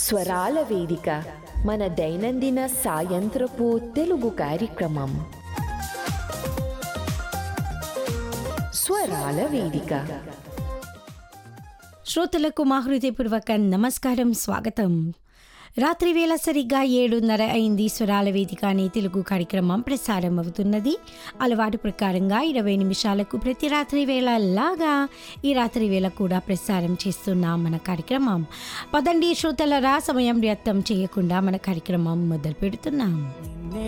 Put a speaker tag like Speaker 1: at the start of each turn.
Speaker 1: స్వరాల వేదిక మన దైనందిన సాయంత్రపు తెలుగు కార్యక్రమం స్వరాల వేదిక
Speaker 2: శ్రోతలకు మా హృదయపూర్వక నమస్కారం స్వాగతం రాత్రి వేళ సరిగ్గా ఏడున్నర అయింది స్వరాల వేదిక అనే తెలుగు కార్యక్రమం ప్రసారం అవుతున్నది అలవాటు ప్రకారంగా ఇరవై నిమిషాలకు ప్రతి రాత్రి వేళ లాగా ఈ రాత్రి వేళ కూడా ప్రసారం చేస్తున్నాం మన కార్యక్రమం పదండి శ్రోతలరా సమయం వ్యర్థం చేయకుండా మన కార్యక్రమం మొదలు పెడుతున్నాం